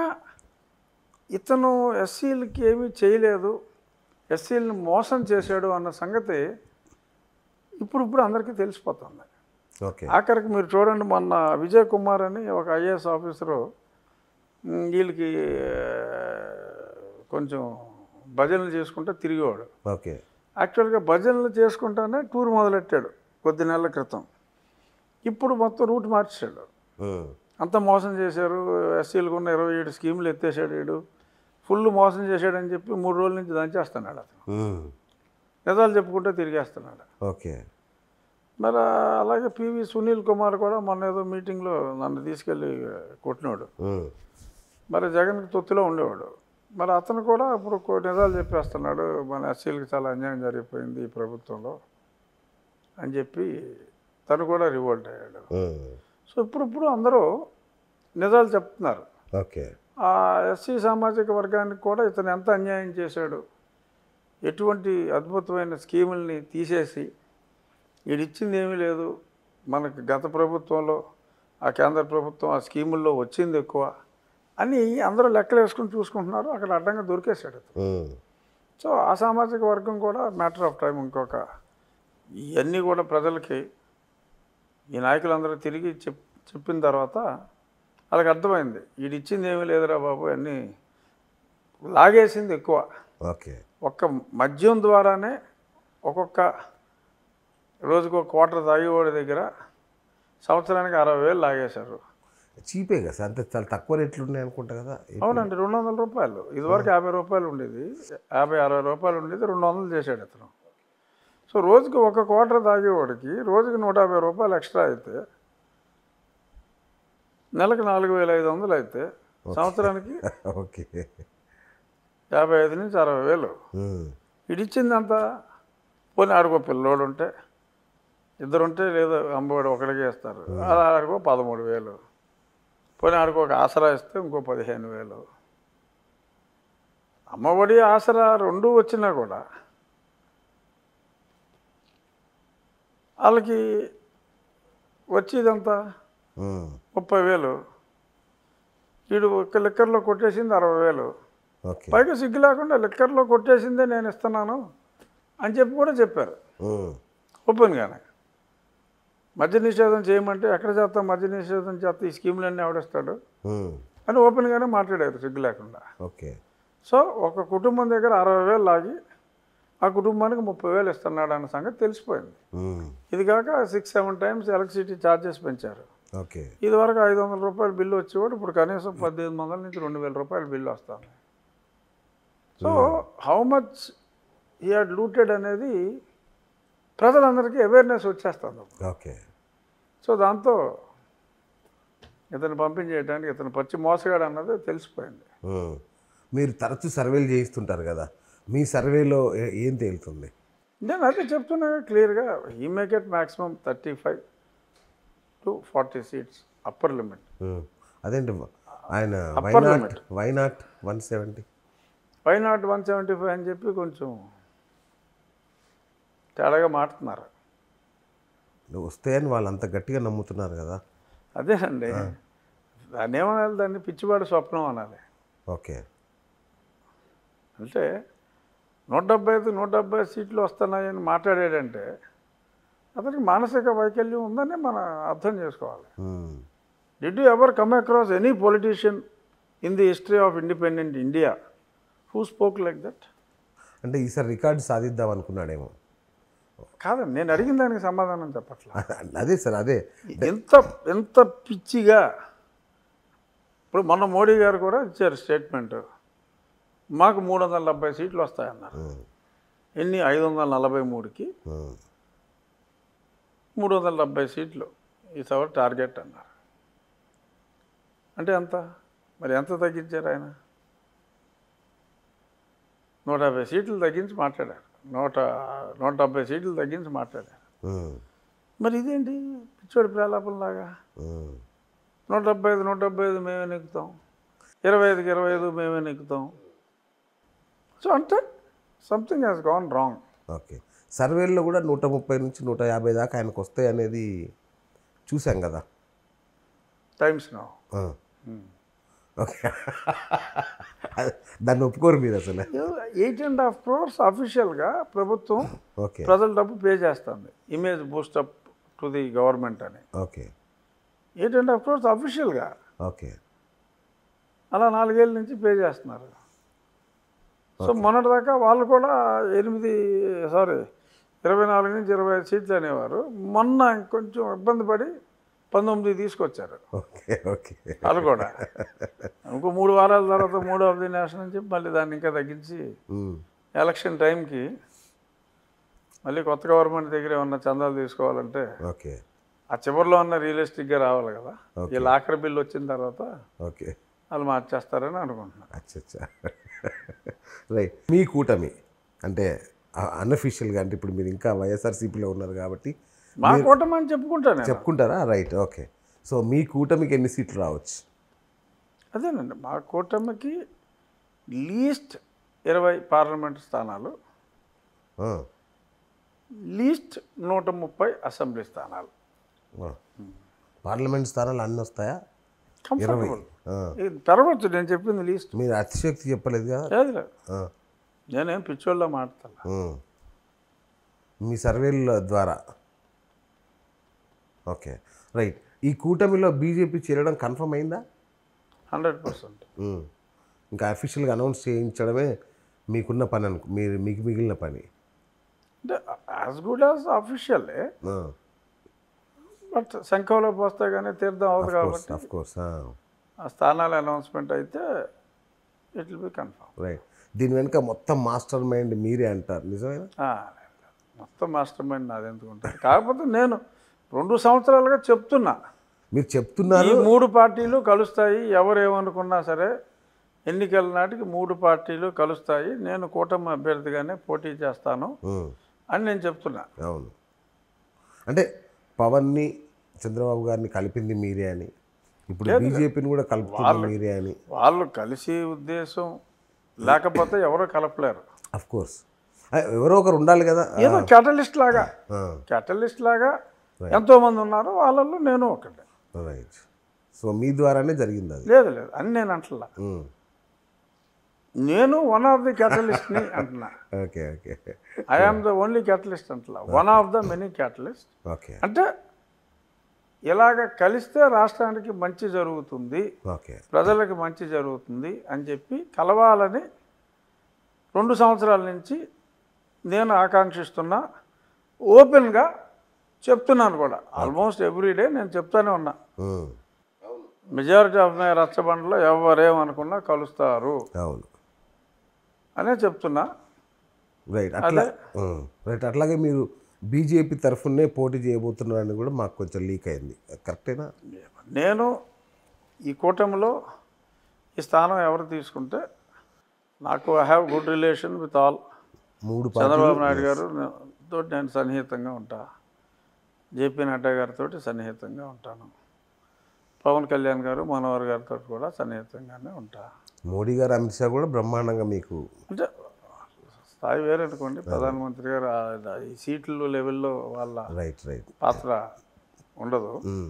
ఇతను ఎస్సీలకి ఏమీ చేయలేదు ఎస్సీలని మోసం చేశాడు అన్న సంగతి ఇప్పుడు ఇప్పుడు అందరికీ తెలిసిపోతుంది ఓకే ఆఖరికి మీరు చూడండి మొన్న విజయ్ కుమార్ అని ఒక ఐఏఎస్ ఆఫీసరు మ్, వీళ్ళకి ఆ, కొంచెం భజనలు చేసుకుంటే తిరిగేవాడు ఓకే యాక్చువల్గా భజనలు చేసుకుంటానే టూర్ మొదలెట్టాడు కొద్ది నెలల క్రితం ఇప్పుడు మొత్తం రూట్ మార్చాడు ఉమ్. అంత మోసం చేశారు ఎస్సీలకు ఉన్న ఇరవై ఏడు స్కీములు ఎత్తేసాడు వీడు ఫుల్ మోసం చేశాడని చెప్పి మూడు రోజుల నుంచి దంచేస్తున్నాడు అతను ఉమ్. నిజాలు చెప్పుకుంటే తిరిగేస్తున్నాడు ఓకే మరి అలాగే పివి సునీల్ కుమార్ కూడా మొన్న ఏదో మీటింగ్లో నన్ను తీసుకెళ్ళి కొట్టినాడు ఉమ్. మరి జగన్కి తొత్తులో ఉండేవాడు మరి అతను కూడా ఇప్పుడు కో- నిజాలు చెప్పేస్తున్నాడు మన ఎస్సీలకి చాలా అన్యాయం జరిగిపోయింది ఈ ప్రభుత్వంలో అని చెప్పి తను కూడా రివోల్ట్ అయ్యాడు ఉమ్. సో ఇప్పుడు ఇప్పుడు అందరూ నిజాలు చెప్తున్నారు ఓకే ఆ ఎస్సీ సామాజిక వర్గానికి కూడా ఇతను ఎంత అన్యాయం చేశాడు ఎటువంటి అద్భుతమైన స్కీముల్ని తీసేసి వీడిచ్చింది ఏమీ లేదు మనకి గత ప్రభుత్వంలో ఆ కేంద్ర ప్రభుత్వం ఆ స్కీముల్లో వచ్చింది ఎక్కువ అని అందరూ లెక్కలు వేసుకుని చూసుకుంటున్నారు అక్కడ అడ్డంగా దొరికేశాడు అతను. ఉమ్. సో ఆ సామాజిక వర్గం కూడా మ్యాటర్ ఆఫ్ టైం ఇంకొక ఇవన్నీ కూడా ప్రజలకి ఈ నాయకులందరూ తిరిగి చెప్ చెప్పిన తర్వాత వాళ్ళకి అర్థమైంది వీడు ఇచ్చింది ఏమీ లేదురా బాబు అన్నీ లాగేసింది ఎక్కువ ఓకే ఒక్క మద్యం ద్వారానే ఒక్కొక్క రోజుకు ఒక క్వార్టర్ తాగేవాడి దగ్గర సంవత్సరానికి అరవై వేలు లాగేశారు చీపే కదా సార్ అంతే చాలా తక్కువ రేట్లు ఉన్నాయి అనుకుంటా కదా అవునండి రెండు వందల రూపాయలు ఇదివరకు యాభై రూపాయలు ఉండేది యాభై అరవై రూపాయలు ఉండేది రెండు వందలు చేశాడు అతను సో రోజుకి ఒక క్వార్టర్ తాగేవాడికి రోజుకి నూట యాభై రూపాయలు ఎక్స్ట్రా అయితే నెలకు నాలుగు వేల ఐదు వందలు అయితే సంవత్సరానికి ఓకే యాభై ఐదు నుంచి అరవై వేలు ఉమ్, ఇడిచ్చింది అంత పోనీ ఆడుకో పిల్లోడు ఉంటే ఇద్దరు ఉంటే లేదో అమ్మఒడి ఒకడికి ఇస్తారు అలా ఆడుకో పదమూడు వేలు పోనీ ఆడుకో ఒక ఆసరా ఇస్తే ఇంకో పదిహేను వేలు అమ్మఒడి ఆసరా రెండు వచ్చినా కూడా వాళ్ళకి వచ్చేదంతా ఉమ్, ముప్పై వేలు వీడు ఒక లిక్కర్లో కొట్టేసింది అరవై వేలు ఓకే పైగా సిగ్గు లేకుండా లిక్కర్లో కొట్టేసిందే నేను ఇస్తున్నాను అని చెప్పి కూడా చెప్పారు ఉమ్, ఓపెన్గానే మద్య నిషేధం చేయమంటే ఎక్కడ చేస్తాం మద్య నిషేధం చేస్తే ఈ స్కీములన్నీ ఎవడిస్తాడు ఉమ్, అని ఓపెన్గానే మాట్లాడారు సిగ్గు లేకుండా ఓకే సో ఒక కుటుంబం దగ్గర అరవై వేలు లాగి ఆ కుటుంబానికి ముప్పై వేలు ఇస్తున్నాడు అన్న సంగతి తెలిసిపోయింది ఉమ్, ఇది కాక six seven times electricity charges పెంచారు ఓకే ఇది వరకు ఐదు వందల రూపాయల బిల్లు వచ్చేవాడు ఇప్పుడు కనీసం పద్దెనిమిది వందల నుంచి రెండు వేల రూపాయల బిల్లు వస్తుంది so how much he had looted అనేది ప్రజలందరికీ అవేర్నెస్ వచ్చేస్తుంది ఓకే సో దాంతో ఇతను పంపించేయడానికి ఇతను పచ్చి మోసగాడు అన్నది తెలిసిపోయింది ఉమ్. మీరు తరచూ సర్వేలు చేయిస్తుంటారు కదా మీ సర్వేలో ఏ- ఏం తేలుతుంది నేను అదే చెప్తున్నా క్లియర్గా ఈ make it maximum thirty five to forty seats upper limit um, అదేంటి ఆయన Upper why not limit. Why not one seventy why not one seventy five అని చెప్పి కొంచెం తేడాగా మాట్లాడుతున్నారు వస్తాయని వాళ్ళు అంత గట్టిగా నమ్ముతున్నారు కదా అదేనండి దాన్ని ఏమనాలి దాన్ని పిచ్చివాడి స్వప్నం అనాలి ఓకే అంటే నూట డెబ్బై ఐదు నూట డెబ్బై సీట్లు వస్తున్నాయని మాట్లాడాడంటే అతనికి మానసిక వైకల్యం ఉందని మనం అర్థం చేసుకోవాలి um, did you ever come across any politician in the history of independent India who spoke like that అంటే ఈసారి రికార్డు సాధిద్దాం అనుకున్నాడేమో కాదండి నేను అడిగిన దానికి సమాధానం చెప్పట్లా అదే సార్ అదే ఎంత ఎంత పిచ్చిగా ఇప్పుడు మొన్న మోడీ గారు కూడా ఇచ్చారు స్టేట్మెంట్ మాకు మూడు వందల డెబ్బై సీట్లు వస్తాయన్నారు ఉమ్, ఎన్ని ఐదు వందల నలభై మూడుకి ఉమ్, మూడు వందల డెబ్బై సీట్లు ఈ సవర్ టార్గెట్ అన్నారు అంటే ఎంత మరి ఎంత తగ్గించారు ఆయన నూట యాభై సీట్లు తగ్గించి మాట్లాడారు నూట నూట డెబ్బై సీట్లు తగ్గించి మాట్లాడారు ఉమ్, మరి ఇదేంటి పిచ్చోడి ప్రలాపంలాగా ఉమ్, నూట డెబ్బై ఐదు నూట డెబ్బై ఐదు మేమే నెక్కుతాం ఇరవై ఐదుకి ఇరవై ఐదు మేమే నెక్కుతాం సో అంటే something has gone wrong okay సర్వేల్లో కూడా నూట ముప్పై నుంచి నూట యాభై దాకా ఆయనకు వస్తాయి అనేది చూసాం కదా టైమ్స్ నో ఆ. ఓకే అదే, దాన్ని ఒప్పుకోరు మీరు అసలు ఎయిట్ అండ్ హాఫ్ క్రోర్స్ అఫీషియల్గా ప్రభుత్వం ఓకే ప్రజల డబ్బు పే చేస్తుంది image boost up to the government అని okay eight and half crores అఫీషియల్గా ఓకే అలా నాలుగేళ్ళ నుంచి పే చేస్తున్నారు సో మొన్నటిదాకా వాళ్ళు కూడా ఎనిమిది సారీ ఇరవై నాలుగు నుంచి ఇరవై ఐదు సీట్లు అనేవారు మొన్న కొంచెం ఇబ్బంది పడి పంతొమ్మిది తీసుకొచ్చారు ఓకే ఓకే వాళ్ళు కూడా ఇంకో మూడు వారాల తర్వాత మూడో ఆఫ్ ది నేషన్ అని చెప్పి మళ్ళీ దాన్ని ఇంకా తగ్గించి ఉమ్, ఎలక్షన్ టైంకి మళ్ళీ కొత్త గవర్నమెంట్ దగ్గర ఏమన్నా చందాలు తీసుకోవాలంటే ఓకే ఆ చివరిలో ఉన్న రియలిస్టిక్గా రావాలి కదా ఈ లాకర్ బిల్ వచ్చిన తర్వాత ఓకే వాళ్ళు మార్చేస్తారని అనుకుంటున్నాను అచ్చా అచ్చా రైట్ మీ కూటమి అంటే అన్అఫీషియల్గా అంటే ఇప్పుడు మీరు ఇంకా వైఎస్ఆర్సీపీలో ఉన్నారు కాబట్టి మా కూటమి అని చెప్పుకుంటాను నేను. చెప్పుకుంటారా రైట్ ఓకే సో మీ కూటమికి ఎన్ని సీట్లు రావచ్చు అదేనండి మా కూటమికి లీస్ట్ ఇరవై పార్లమెంట్ స్థానాలు ఆ, లీస్ట్ నూట ముప్పై అసెంబ్లీ స్థానాలు ఆ. పార్లమెంట్ స్థానాలు అన్నీ వస్తాయా ఇరవై కంఫర్టబుల్ ఆ. ఇది పెరగచ్చు నేను చెప్పింది లీస్ట్ మీరు అతిశక్తి చెప్పలేదు కదా లేదు లేదు ఆ, నేనేం పిచ్చోళ్ళ మాట్లాడాల ఉమ్. మీ సర్వేల ద్వారా ఓకే రైట్ ఈ కూటమిలో బీజేపీ చేరడం కన్ఫర్మ్ అయిందా హండ్రెడ్ పర్సెంట్ ఉమ్. ఇంకా అఫీషియల్గా అనౌన్స్ చేయించడమే మీకున్న పని అనుకు మీరు మీకు మిగిలిన పని అంటే యాజ్ గుడ్ యాజ్ అఫీషియల్లే ఆ, బట్ శంఖంలో పోస్తే కానీ తీర్థం అవ్వదు కాబట్టి ఆఫ్ కోర్స్ ఆ స్థానాల అనౌన్స్మెంట్ అయితే it will be confirm right దీని వెనుక మొత్తం మాస్టర్ మైండ్ మీరే అంటారు నిజమేనా మొత్తం మాస్టర్ మైండ్ నాది ఎందుకు ఉంటుంది కాకపోతే నేను రెండు సంవత్సరాలుగా చెప్తున్నా మీరు చెప్తున్నారు ఈ మూడు పార్టీలు కలుస్తాయి ఎవరు ఏమనుకున్నా సరే ఎన్నికల నాటికి మూడు పార్టీలు కలుస్తాయి నేను కూటమి అభ్యర్థిగానే పోటీ చేస్తాను ఉమ్, అని నేను చెప్తున్నా అవును అంటే పవన్ని చంద్రబాబు గారిని కలిపింది మీరే అని ఇప్పుడు బీజేపీని కూడా కలుపుతుంది మీరే అని వాళ్ళు కలిసి ఉద్దేశం లేకపోతే ఎవరో కలపలేరు అఫ్ కోర్స్ ఎవరో ఒకరు ఉండాలి కదా ఏదో క్యాటలిస్ట్ లాగా ఆ, క్యాటలిస్ట్ లాగా ఎంతోమంది ఉన్నారు వాళ్ళల్లో నేను ఒకటి రైట్ సో మీ ద్వారానే జరిగింది అది లేదు లేదు అని నేను అంటలా ఉమ్, నేను వన్ ఆఫ్ ది క్యాటలిస్ట్ని అంటున్నా okay okay I am the only catalyst అంటలా one of the many catalyst okay అంటే ఇలాగ కలిస్తే రాష్ట్రానికి మంచి జరుగుతుంది ఓకే ప్రజలకు మంచి జరుగుతుంది అని చెప్పి కలవాలని రెండు సంవత్సరాల నుంచి నేను ఆకాంక్షిస్తున్నా ఓపెన్గా చెప్తున్నాను కూడా ఆల్మోస్ట్ ఎవ్రీడే నేను చెప్తానే ఉన్నా ఉమ్, మెజారిటీ ఆఫ్ మై రచ్చబండలో ఎవరేమనుకున్నా కలుస్తారు అవును అనే చెప్తున్నా రైట్ అట్లా ఉమ్, రైట్ అట్లాగే మీరు బీజేపీ తరఫునే పోటీ చేయబోతున్నారని కూడా మాకు కొంచెం లీక్ అయింది కరెక్టేనా నేను ఈ కూటమిలో ఈ స్థానం ఎవరు తీసుకుంటే నాకు I have good relation with all మూడు పార్టీ చంద్రబాబు నాయుడు గారు తోటి నేను సన్నిహితంగా ఉంటా జేపీ నడ్డా గారితో సన్నిహితంగా ఉంటాను పవన్ కళ్యాణ్ గారు మనోహర్ గారితో కూడా సన్నిహితంగానే ఉంటా మోడీ గారు అమిత్ షా కూడా బ్రహ్మాండంగా మీకు అంటే స్థాయి వేరే అనుకోండి ప్రధానమంత్రి గారు ఆ- ఈ సీట్లు లెవెల్లో వాళ్ళ రైట్ రైట్ పాత్ర ఉండదు ఉమ్,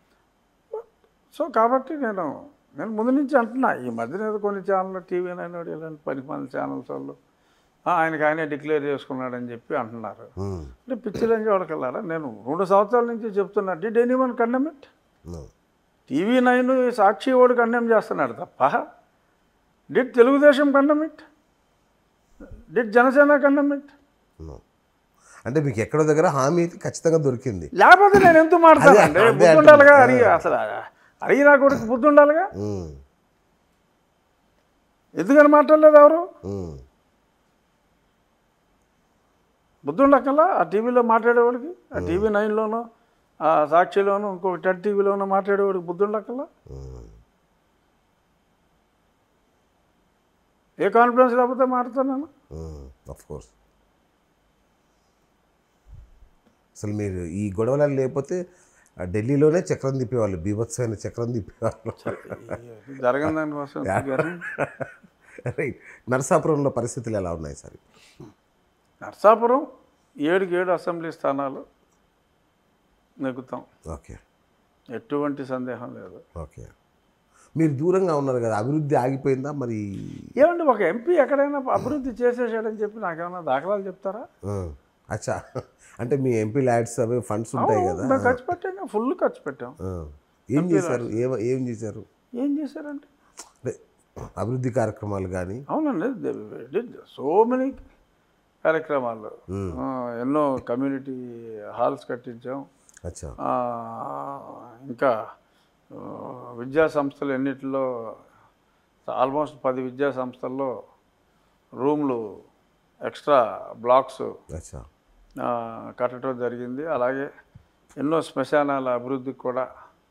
సో కాబట్టి నేను నేను ముందు నుంచి అంటున్నా ఈ మధ్యన ఏదో కొన్ని ఛానల్ టీవీ నైన్ ఇలాంటి పది మంది ఛానల్స్ వాళ్ళు "ఆ, ఆయనకి ఆయనే డిక్లేర్ చేసుకున్నాడని చెప్పి అంటున్నారు ఉమ్, అంటే పిచ్చిలంజి వాళ్ళకెళ్ళారా నేను రెండు సంవత్సరాల నుంచి చెప్తున్నా did any one condemn it no. TV nine Sakshi వాడు కండెమ్ చేస్తున్నాడు తప్ప did Telugu Desam condemn it did Janasena condemn it no. అంటే మీకు ఎక్కడో దగ్గర హామీ అయితే ఖచ్చితంగా దొరికింది లేకపోతే నేను ఎందుకు మాట్లాడాలండి అదే బుద్ధి ఉండాలిగా అడిగి అసలు అడిగినా కొడుకు బుద్ధి ఉండాలిగా ఉమ్, ఎందుకని మాట్లాడలేదు ఎవరు ఉమ్, బుద్ధి ఉండకల్లా ఆ టీవీలో మాట్లాడేవాడికి ఆ టీవీ నైన్లోనో ఆ సాక్షిలోనో ఇంకొక టెన్ టీవీలోనో మాట్లాడేవాడికి బుద్ధి ఉండకల్లా ఉమ్. ఏ కాన్ఫిడెన్స్ లేకపోతే మాట్లాడుతున్నాను ఆఫ్ కోర్స్ అసలు మీరు ఈ గొడవలు లేకపోతే ఆ ఢిల్లీలోనే చక్రం తిప్పేవాళ్ళు బీభత్సమైన చక్రం తిప్పేవాళ్ళు జరగని దానికోసం కానీ రైట్ నరసాపురంలో పరిస్థితులు ఎలా ఉన్నాయి సార్ నర్సాపురం ఏడుకి ఏడు అసెంబ్లీ స్థానాలు నెగ్గుతాం ఓకే ఎటువంటి సందేహం లేదు ఓకే మీరు దూరంగా ఉన్నారు కదా అభివృద్ధి ఆగిపోయిందా మరి ఏమండి ఒక ఎంపీ ఎక్కడైనా అభివృద్ధి చేసేసాడని చెప్పి నాకేమైనా దాఖలాలు చెప్తారా ఆ, అచ్చా అంటే మీ ఎంపీ ల్యాడ్స్ అవి ఫండ్స్ ఉంటాయి కదా మేము ఖర్చు పెట్టాం ఫుల్ ఖర్చు పెట్టాం ఆ. ఏం చేశారు ఏం ఏం చేశారు ఏం చేశారంటే అంటే అభివృద్ధి కార్యక్రమాలు కానీ అవునండి సో మెనీ కార్యక్రమాలు ఆ, ఎన్నో కమ్యూనిటీ హాల్స్ కట్టించాం అచ్చా ఆ, ఇంకా ఆ, విద్యా సంస్థలు ఎన్నిటిలో ఆల్మోస్ట్ పది విద్యా సంస్థల్లో రూమ్లు ఎక్స్ట్రా బ్లాక్స్ అచ్చా ఆ, కట్టడం జరిగింది అలాగే ఎన్నో శ్మశానాల అభివృద్ధికి కూడా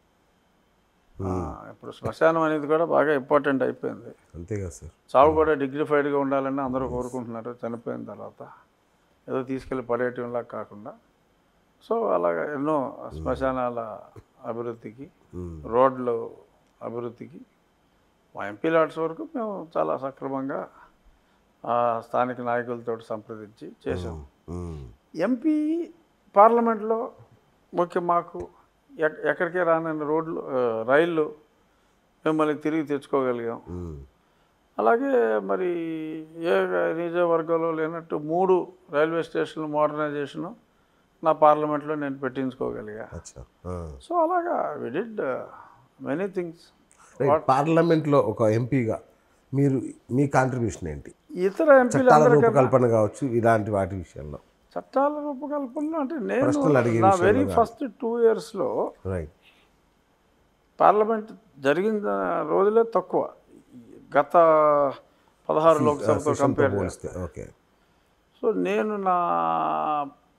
ఆ, ఇప్పుడు శ్మశానం అనేది కూడా బాగా ఇంపార్టెంట్ అయిపోయింది అంతే కదా సార్ చావు కూడా డిగ్నిఫైడ్గా ఉండాలని అందరూ కోరుకుంటున్నారు చనిపోయిన తర్వాత ఏదో తీసుకెళ్ళి పడేయటంలా కాకుండా సో అలాగ ఎన్నో శ్మశానాల అభివృద్ధికి మ్మ్. రోడ్లు అభివృద్ధికి మా ఎంపీ లాట్స్ వరకు మేము చాలా సక్రమంగా ఆ స్థానిక నాయకులతో సంప్రదించి చేసాం మ్మ్. ఎంపీ పార్లమెంట్లో ముఖ్య మాకు ఎక్- ఎక్కడికే రానని రోడ్లు ఆ, రైళ్ళు మిమ్మల్ని తిరిగి తెచ్చుకోగలిగాం మ్మ్. అలాగే మరి ఏ నియోజకవర్గంలో లేనట్టు మూడు రైల్వే స్టేషన్లు మోడర్నైజేషను నా పార్లమెంట్లో నేను పెట్టించుకోగలిగా అచ్చా ఆ. సో అలాగా we did many things right పార్లమెంట్లో ఒక ఎంపీగా మీరు మీ కాంట్రిబ్యూషన్ ఏంటి ఇతర ఎంపీలు చట్టాల రూపకల్పన కావచ్చు ఇలాంటి వాటి విషయంలో చట్టాల రూపకల్పనలో అంటే నేను ప్రశ్నలు అడిగే నా విషయంలో వెరీ కాదు. ఫస్ట్ టూ ఇయర్స్లో రైట్ పార్లమెంట్ జరిగిన రోజులే తక్కువ గత పదహారు లోక్సభతో సెషన్తో కంపేర్ పోలిస్తే ఓకే సో నేను నా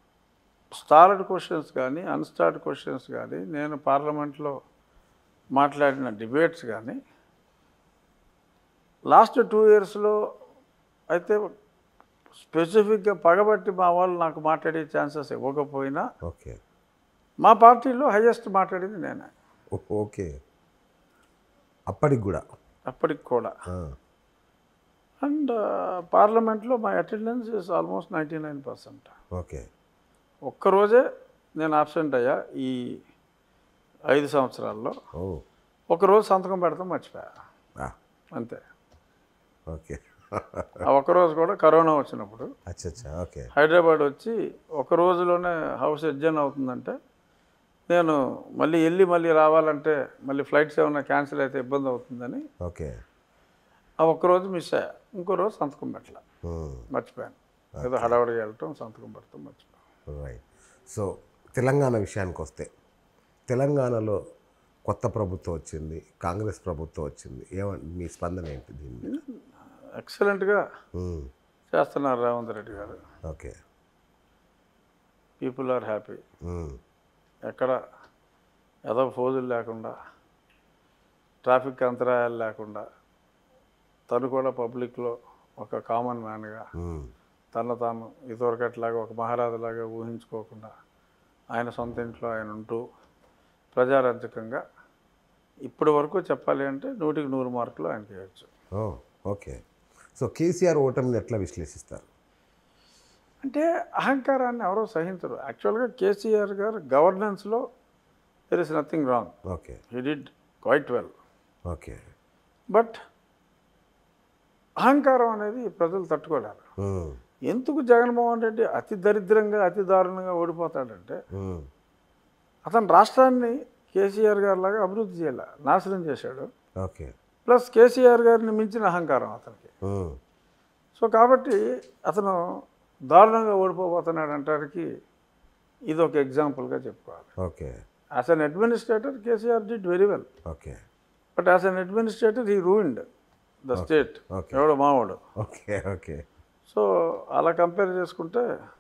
స్టార్డ్ క్వశ్చన్స్ కానీ అన్స్టార్డ్ క్వశ్చన్స్ కానీ నేను పార్లమెంట్లో మాట్లాడిన డిబేట్స్ కానీ లాస్ట్ టూ ఇయర్స్లో అయితే స్పెసిఫిక్గా పగబట్టి మా వాళ్ళు నాకు మాట్లాడే ఛాన్సెస్ ఇవ్వకపోయినా ఓకే మా పార్టీలో హైయెస్ట్ మాట్లాడింది నేనే ఓ- ఓకే అప్పటికి కూడా అప్పటికి కూడా ఆ, అండ్ పార్లమెంట్లో my attendance is almost ninety nine percent okay ఒక్కరోజే నేను ఆబ్సెంట్ అయ్యా ఈ ఐదు సంవత్సరాల్లో ఓ ఒకరోజు సంతకం పెడతాం మర్చిపోయా ఆ, అంతే ఓకే ఆ ఒక్కరోజు కూడా కరోనా వచ్చినప్పుడు అచ్చా అచ్చా ఓకే హైదరాబాద్ వచ్చి ఒక రోజులోనే హౌస్ ఎడ్జన్ అవుతుందంటే నేను మళ్ళీ వెళ్ళి మళ్ళీ రావాలంటే మళ్ళీ ఫ్లైట్స్ ఏమైనా క్యాన్సిల్ అయితే ఇబ్బంది అవుతుందని ఓకే ఆ ఒక్కరోజు మిస్ అయ్యా ఇంకో రోజు సంతకం పెట్టలే ఉమ్, మర్చిపోయాను ఏదో హడావడిగా వెళ్ళటం సంతకం పెడతాం మర్చిపోయాను రైట్ సో తెలంగాణ విషయానికి వస్తే తెలంగాణలో కొత్త ప్రభుత్వం వచ్చింది కాంగ్రెస్ ప్రభుత్వం వచ్చింది ఏమండి మీ స్పందన ఏంటి దీన్ని ఎక్సలెంట్గా ఉమ్, చేస్తున్నారు Revanth Reddy garu okay people are happy um, ఎక్కడ ఏదో ఫోజులు లేకుండా ట్రాఫిక్ అంతరాయాలు లేకుండా తను కూడా పబ్లిక్లో ఒక కామన్ మ్యాన్గా ఉమ్, తను తాను ఇదివరకట్లాగా ఒక మహారాజులాగా ఊహించుకోకుండా ఆయన సొంత ఇంట్లో ఆయన ఉంటూ ప్రజారంజకంగా ఇప్పటి వరకు చెప్పాలి అంటే నూటికి నూరు మార్కులు ఆయనకి వేయచ్చు ఓ ఓకే సో కేసీఆర్ ఓటమిని ఎట్లా విశ్లేషిస్తారు అంటే అహంకారాన్ని ఎవరో సహించరు యాక్చువల్గా కేసీఆర్ గారు గవర్నెన్స్లో there is nothing wrong okay he did quite well okay but అహంకారం అనేది ప్రజలు తట్టుకోలేరు ఉమ్, ఎందుకు జగన్మోహన్ రెడ్డి అతి దరిద్రంగా అతి దారుణంగా ఓడిపోతాడంటే ఉమ్, అతను రాష్ట్రాన్ని కేసీఆర్ గారి లాగా అభివృద్ధి చేయాల నాశనం చేశాడు ఓకే ప్లస్ కేసీఆర్ గారిని మించిన అహంకారం అతనికి ఉమ్, సో కాబట్టి అతను దారుణంగా ఓడిపోబోతున్నాడు అంటానికి ఇది ఒక ఎగ్జాంపుల్గా చెప్పుకోవాలి okay as an administrator KCR did very well okay but as an administrator he ruined the state Okay. ఎవడు మావాడు ఓకే ఓకే సో అలా కంపేర్ చేసుకుంటే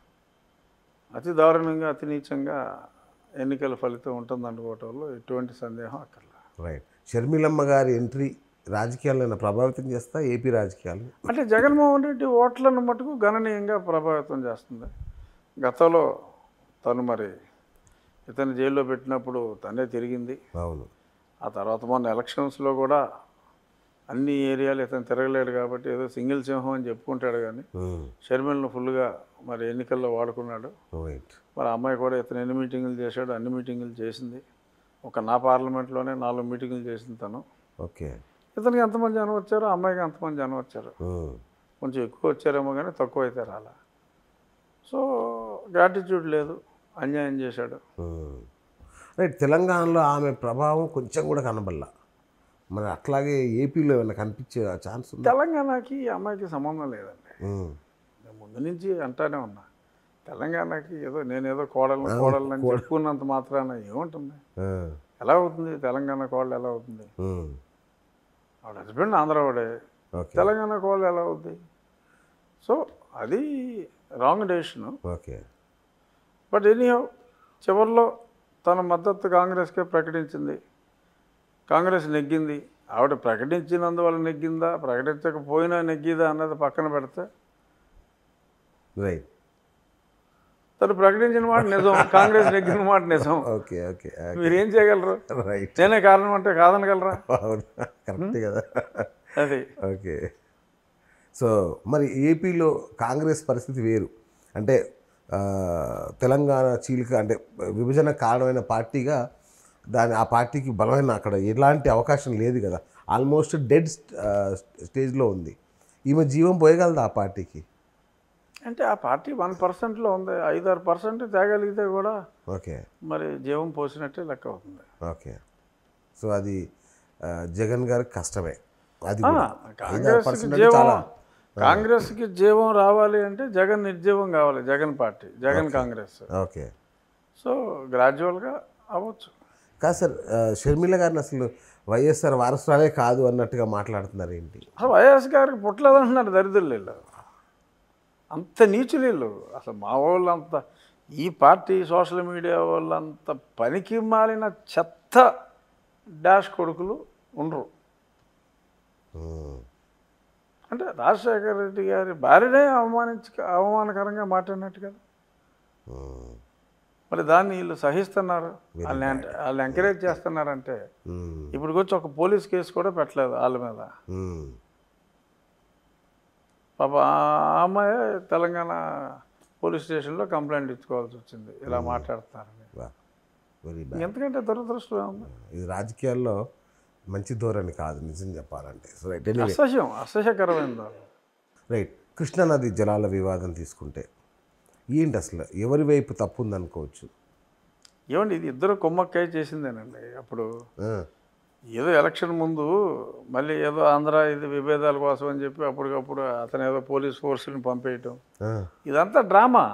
అతి దారుణంగా అతి నీచంగా ఎన్నికల ఫలితం ఉంటుంది అనుకోవటంలో ఎటువంటి సందేహం అక్కర్లా రైట్ షర్మిలమ్మ గారి ఎంట్రీ రాజకీయాలను ప్రభావితం చేస్తా ఏపీ రాజకీయాలు అంటే జగన్మోహన్ రెడ్డి ఓట్లను మటుకు గణనీయంగా ప్రభావితం చేస్తుంది గతంలో తను మరి ఇతను జైల్లో పెట్టినప్పుడు తనే తిరిగింది అవును ఆ తర్వాత మొన్న ఎలక్షన్స్లో కూడా అన్ని ఏరియాలు ఇతను తిరగలేడు కాబట్టి ఏదో సింగిల్ సింహం అని చెప్పుకుంటాడు కానీ ఉమ్, షర్మిలను ఫుల్గా మరి ఎన్నికల్లో వాడుకున్నాడు రైట్ మరి ఆ అమ్మాయి కూడా ఇతను ఎన్ని మీటింగులు చేశాడు అన్ని మీటింగులు చేసింది ఒక నా పార్లమెంట్లోనే నాలుగు మీటింగులు చేసింది తను ఓకే ఇతనికి ఎంతమంది జనం వచ్చారో ఆ అమ్మాయికి ఎంతమంది జనం వచ్చారు ఉమ్, కొంచెం ఎక్కువ వచ్చారేమో కానీ తక్కువ అయితే రాలా సో గ్రాటిట్యూడ్ లేదు అన్యాయం చేశాడు ఉమ్. రైట్ తెలంగాణలో ఆమె ప్రభావం కొంచెం కూడా కనబడలా మరి అట్లాగే ఏపీలో ఏమైనా కనిపించే ఛాన్స్ ఉంది తెలంగాణకి ఈ అమ్మాయికి సంబంధం లేదండి నేను ముందు నుంచి అంటానే ఉన్నా తెలంగాణకి ఏదో నేనేదో కోడలను కోడలను అని చెప్పుకున్నంత మాత్రాన ఏముంటుంది ఎలా అవుతుంది తెలంగాణ కోడలు ఎలా అవుతుంది ఆవిడ హస్బెండ్ ఆంధ్రవాడే ఓకే తెలంగాణ కోడలు ఎలా అవుద్ది సో అది wrong decision okay but anyhow చివరిలో తన మద్దతు కాంగ్రెస్కే ప్రకటించింది కాంగ్రెస్ నెగ్గింది ఆవిడ ప్రకటించినందువల్ల నెగ్గిందా ప్రకటించకపోయినా నెగ్గిదా అన్నది పక్కన పెడితే రైట్ తను ప్రకటించిన మాట నిజం కాంగ్రెస్ నెగ్గిన మాట నిజం ఓకే ఓకే మీరేం చేయగలరు రైట్ నేనే కారణం అంటే కాదనగలరా అవును కరెక్ట్ కదా అది ఓకే సో మరి ఏపీలో కాంగ్రెస్ పరిస్థితి వేరు అంటే ఆ, తెలంగాణ చీలిక అంటే విభజన కారణమైన పార్టీగా దాని ఆ పార్టీకి బలమైన అక్కడ ఎలాంటి అవకాశం లేదు కదా ఆల్మోస్ట్ డెడ్ స్టేజ్లో ఉంది ఈమె జీవం పోయగలదా ఆ పార్టీకి అంటే ఆ పార్టీ వన్ పర్సెంట్లో ఉంది ఐదారు పర్సెంట్ తేగలిగితే కూడా ఓకే మరి జీవం పోసినట్టే లెక్క అవుతుంది ఓకే సో అది ఆ, జగన్ గారికి కష్టమే అది ఆ, కూడా. ఐదారు కాంగ్రెస్కి పర్సెంట్ అంటే జీవం చాలా కాంగ్రెస్కి జీవం రావాలి అంటే జగన్ నిర్జీవం కావాలి Jagan party Jagan Congress okay so గ్రాడ్యువల్గా అవ్వచ్చు కాదు సార్ ఆ, షర్మిల గారిని అసలు వైఎస్ఆర్ వారసురాలే కాదు అన్నట్టుగా మాట్లాడుతున్నారు ఏంటి అసలు వైఎస్ గారికి పుట్టలేదంటున్నారు దరిద్రులు వీళ్ళు అంత నీచులు వీళ్ళు అసలు మా వాళ్ళు అంత ఈ పార్టీ సోషల్ మీడియా వాళ్ళంత పనికి మాలిన చెత్త డాష్ కొడుకులు ఉండరు ఉమ్, అంటే రాజశేఖర రెడ్డి గారి భార్యనే అవమానించ అవమానకరంగా మాట్లాడినట్టు కదా ఉమ్, మరి దాన్ని వీళ్ళు సహిస్తున్నారు వాళ్ళని అంటే వాళ్ళు ఎంకరేజ్ చేస్తున్నారంటే ఉమ్, ఇప్పుడు వచ్చి ఒక పోలీస్ కేసు కూడా పెట్టలేదు వాళ్ళ మీద ఉమ్, పాప ఆ అమ్మాయి తెలంగాణ పోలీస్ స్టేషన్లో కంప్లైంట్ ఇచ్చుకోవాల్సి వచ్చింది ఇలా మాట్లాడుతున్నారని వా వెరీ బ్యాడ్ ఎంతకంటే దురదృష్టం ఉంది ఇది రాజకీయాల్లో మంచి ధోరణి కాదు నిజం చెప్పాలంటే సో రైట్ ఎనీవే అసహ్యం అసహ్యకరమైన రైట్ కృష్ణానది జలాల వివాదం తీసుకుంటే ఏంటి అసలు ఎవరి వైపు తప్పు ఉందనుకోవచ్చు ఏమండి ఇది ఇద్దరు కొమ్మక్కాయ చేసిందేనండి అప్పుడు ఆ, ఏదో ఎలక్షన్ ముందు మళ్ళీ ఏదో ఆంధ్ర ఇది విభేదాల కోసం అని చెప్పి అప్పటికప్పుడు అతను ఏదో పోలీస్ ఫోర్స్ని పంపేయటం ఆ, ఇదంతా డ్రామా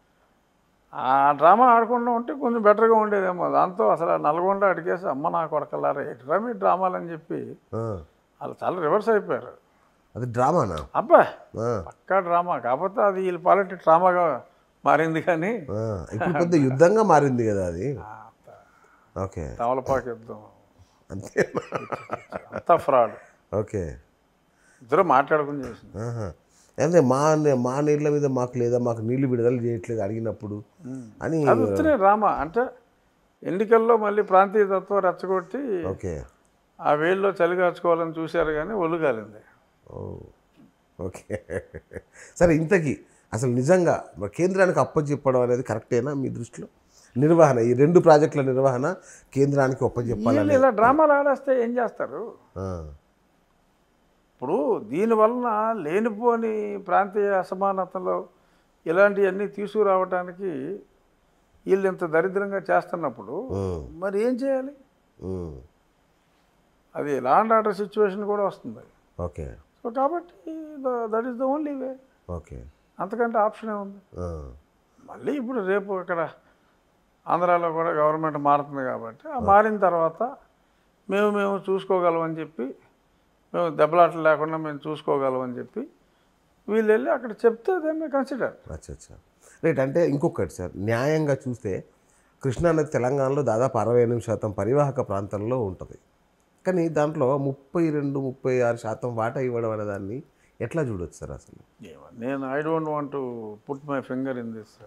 ఆ డ్రామా ఆడకుండా ఉంటే కొంచెం బెటర్గా ఉండేదేమో దాంతో అసలు ఆ నల్గొండ అడిగేసి అమ్మ నా కొడకలారా ఎటురా మీ డ్రామాలు అని చెప్పి ఆ. వాళ్ళు చాలా రివర్స్ అయిపోయారు అది డ్రామానా అబ్బా ఆ, పక్కా డ్రామా కాకపోతే అది వీళ్ళ పాలిటీ డ్రామాగా మారింది కానీ ఆ. ఇప్పుడు పెద్ద యుద్ధంగా మారింది కదా అది ఓకే తమలపాకు యుద్ధం అంతే అంతా ఫ్రాడ్ ఓకే ఇద్దరు మాట్లాడుకుని చేసింది ఆహా. అదే మా ని- మా నీళ్ళ మీద మాకు లేదా మాకు నీళ్లు విడుదల చేయట్లేదు అడిగినప్పుడు అని అది వస్తేనే డ్రామా అంటే ఎన్నికల్లో మళ్ళీ ప్రాంతీయ తత్వం రెచ్చగొట్టి ఓకే ఆ వేళ్ళలో చలిగాచుకోవాలని చూశారు కానీ ఒళ్ళు కాలింది ఓ ఓకే సరే ఇంతకీ అసలు నిజంగా మరి కేంద్రానికి అప్పచెప్పడం అనేది కరెక్టేనా మీ దృష్టిలో నిర్వహణ ఈ రెండు ప్రాజెక్టుల నిర్వహణ కేంద్రానికి వీళ్ళు ఒప్పచెప్పాలని ఇలా డ్రామాలు ఆడేస్తే ఏం చేస్తారు ఆ, ఇప్పుడు దీనివలన లేనిపోని ప్రాంతీయ అసమానతలో ఇలాంటివన్నీ తీసుకురావడానికి వీళ్ళు ఇంత దరిద్రంగా చేస్తున్నప్పుడు ఉమ్, మరి ఏం చేయాలి ఉమ్, అది లా అండ్ ఆర్డర్ సిచ్యువేషన్ కూడా వస్తుంది ఓకే సో కాబట్టి that is the only way okay అంతకంటే ఆప్షనే ఉంది ఆ, మళ్ళీ ఇప్పుడు రేపు ఇక్కడ ఆంధ్రాలో కూడా గవర్నమెంట్ మారుతుంది కాబట్టి ఆ మారిన తర్వాత మేము మేము చూసుకోగలం అని చెప్పి మేము దెబ్బలాటలు లేకుండా మేము చూసుకోగలం అని చెప్పి వీళ్ళు వెళ్ళి అక్కడ చెప్తే దేన్ని కన్సిడర్ అచ్చా అచ్చా రైట్ అంటే ఇంకొకటి సార్ న్యాయంగా చూస్తే కృష్ణానది తెలంగాణలో దాదాపు అరవై ఎనిమిది శాతం పరివాహక ప్రాంతంలో ఉంటుంది కానీ దాంట్లో ముప్పై రెండు ముప్పై ఆరు శాతం వాటా ఇవ్వడం అనే దాన్ని ఎట్లా చూడొచ్చు సార్ అసలు నేను I don't want to put my finger in this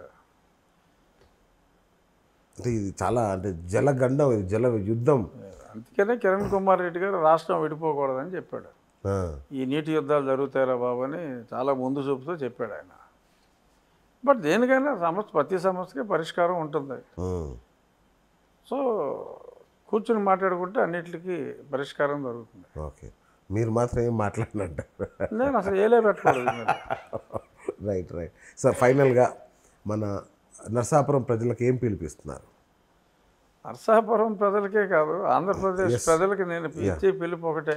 అంటే ఇది చాలా అంటే జలగండం ఇది జల యుద్ధం అందుకనే కిరణ్ కుమార్ రెడ్డి గారు రాష్ట్రం విడిపోకూడదని చెప్పాడు ఆ, ఈ నీటి యుద్ధాలు జరుగుతారా బాబు అని చాలా ముందు చూపుతో చెప్పాడు ఆయన బట్ దేనికైనా సమస్య ప్రతి సమస్యకి పరిష్కారం ఉంటుంది ఉమ్, సో కూర్చుని మాట్లాడుకుంటే అన్నిటికీ పరిష్కారం దొరుకుతుంది ఓకే మీరు మాత్రం ఏం మాట్లాడినట్టు నేను అసలు ఏలే పెట్టకూడదు మరి. రైట్ రైట్ సార్ ఫైనల్గా మన నర్సాపురం ప్రజలకు ఏం పిలిపిస్తున్నారు నరసాపురం ప్రజలకే కాదు ఆంధ్రప్రదేశ్ ప్రజలకి నేను ఇచ్చే పిలుపు ఒకటే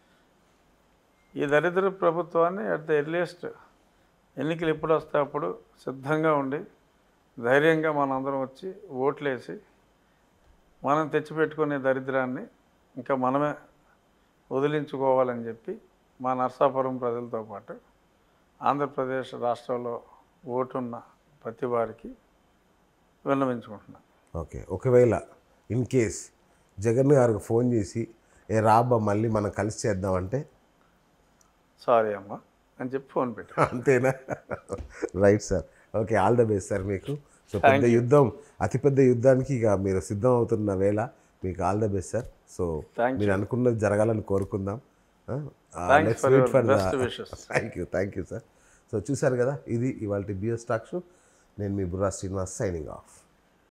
ఈ దరిద్ర ప్రభుత్వాన్ని అట్ ద ఎర్లియస్ట్ ఎన్నికలు ఎప్పుడు వస్తే అప్పుడు సిద్ధంగా ఉండి ధైర్యంగా మనందరం వచ్చి ఓట్లేసి మనం తెచ్చిపెట్టుకునే దరిద్రాన్ని ఇంకా మనమే వదిలించుకోవాలని చెప్పి మా నర్సాపురం ప్రజలతో పాటు ఆంధ్రప్రదేశ్ రాష్ట్రంలో ఓటున్న ప్రతి వారికి విన్నవించుకుంటున్నాను ఓకే ఒకవేళ ఇన్ కేస్ జగన్ గారికి ఫోన్ చేసి ఏ రాబ్బా మళ్ళీ మనం కలిసి చేద్దామంటే సారీ అమ్మా అని చెప్పి ఫోన్ పెట్టు అంతేనా right sir okay all the best sir మీకు సో పెద్ద యుద్ధం అతిపెద్ద యుద్ధానికి ఇక మీరు సిద్ధం అవుతున్న వేళ మీకు all the best sir so Thank మీరు అనుకున్నది జరగాలని కోరుకుందాం Thanks for your best wishes. Thank you thank you sir so చూశారు కదా ఇది ఇవాళ బిఎస్ టాక్ షో నేను మీ బుర్రా శ్రీనివాస్ సైనింగ్ ఆఫ్